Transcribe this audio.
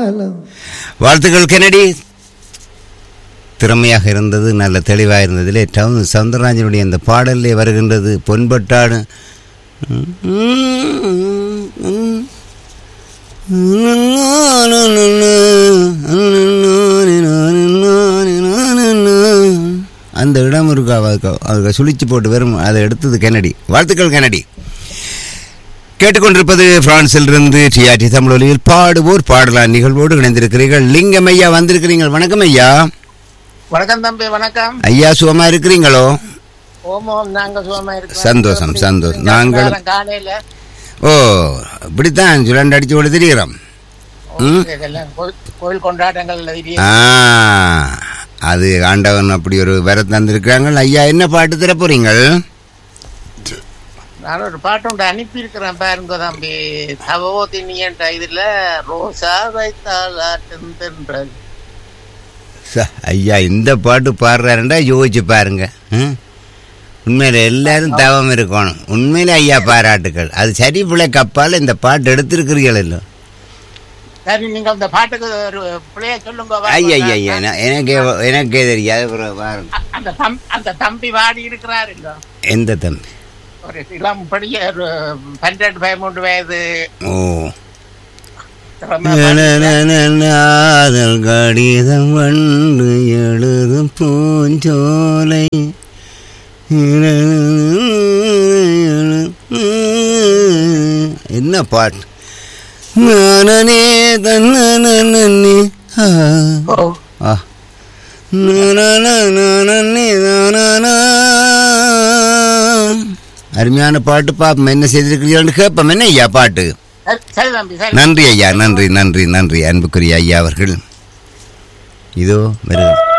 காலம் வாழ்த்துக்கள் கெனடி திறமையாக இருந்தது நல்ல தெளிவாக இருந்ததிலே டவுன் சவுந்தரராஜனுடைய அந்த பாடலிலே வருகின்றது பொன்பட்டாடு அந்த இடம் இருக்கா அதுக்கு சுழிச்சு போட்டு வரும் அதை எடுத்தது கெனடி வாழ்த்துக்கள் கெனடி கேட்டுக்கொண்டிருப்பது பிரான்சில் இருந்து டிஆர்டி தமிழொலியில் பாடுவோர் பாடலாம் நிகழ்வோடு இணைந்திருக்கிறீர்கள் லிங்கம் ஐயா வந்திருக்கிறீர்கள் வணக்கம் ஐயா வணக்கம் தம்பி வணக்கம் ஐயா சுகமா இருக்கிறீங்களோ ஓமோ நாங்க சுகமா இருக்கோம் சந்தோஷம், சந்தோஷம். நாங்கள்- நேரம் காலையில ஓ இப்படித்தான் சுழண்டு அடிச்சு கொண்டு திரிகிறோம் ம். இதெல்லாம் கோயில்- கோயில் கொண்டாட்டங்கள்ல இரு- ஆ அது ஆண்டவன் அப்படி ஒரு வர தந்திருக்கிறாங்க ஐயா என்ன பாட்டு தர போறீங்கள் நான் ஒரு பாட்டு ஒன்று அனுப்பி இருக்கிறேன் பாருங்க தம்பி தவோதி நீன்ற இதுல ரோசா வைத்தால் ஆட்டுந்தென்றது ச, ஐயா இந்த பாட்டு பாடுறாருண்டா யோசிச்சு பாருங்க ம்? உண்மையில எல்லாரும் தவம் இருக்கணும் உண்மையில ஐயா பாராட்டுக்கள் அது சரி பிள்ளை கப்பால் இந்த பாட்டு எடுத்திருக்கிறீர்கள் இல்லை சரி நீங்க அந்த பாட்டுக்கு ஒரு பிள்ளைய சொல்லுங்க வாங்க. ஐயா ஐயா ஐயா நான் எனக்கே எனக்கே தெரியாது அப்புறம் பாருங்க அ- அந்த தம் அந்த தம்பி வாடி இருக்கிறார் இல்ல எந்த தம்பி ஒரு இளம் படிய ஒரு பன்னெண்டு பதிமூன்று வயது ஓ திறமை பாடி- ஆதல் கடிதம் வந்து எழுதும் பூஞ்சோலை என்ன பாட்டு நானே தன்னே ஆ ஓ, ஆ நனனனனனே நனனா. அருமையான பாட்டு பாப்போம் என்ன செய்திருக்கிறீர்கள் கேட்போம் என்ன ஐயா பாட்டு சரி, சரி தம்பி சரி நன்றி ஐயா நன்றி நன்றி நன்றி அன்புக்குரிய ஐயா அவர்கள் இதோ வருகிறேன்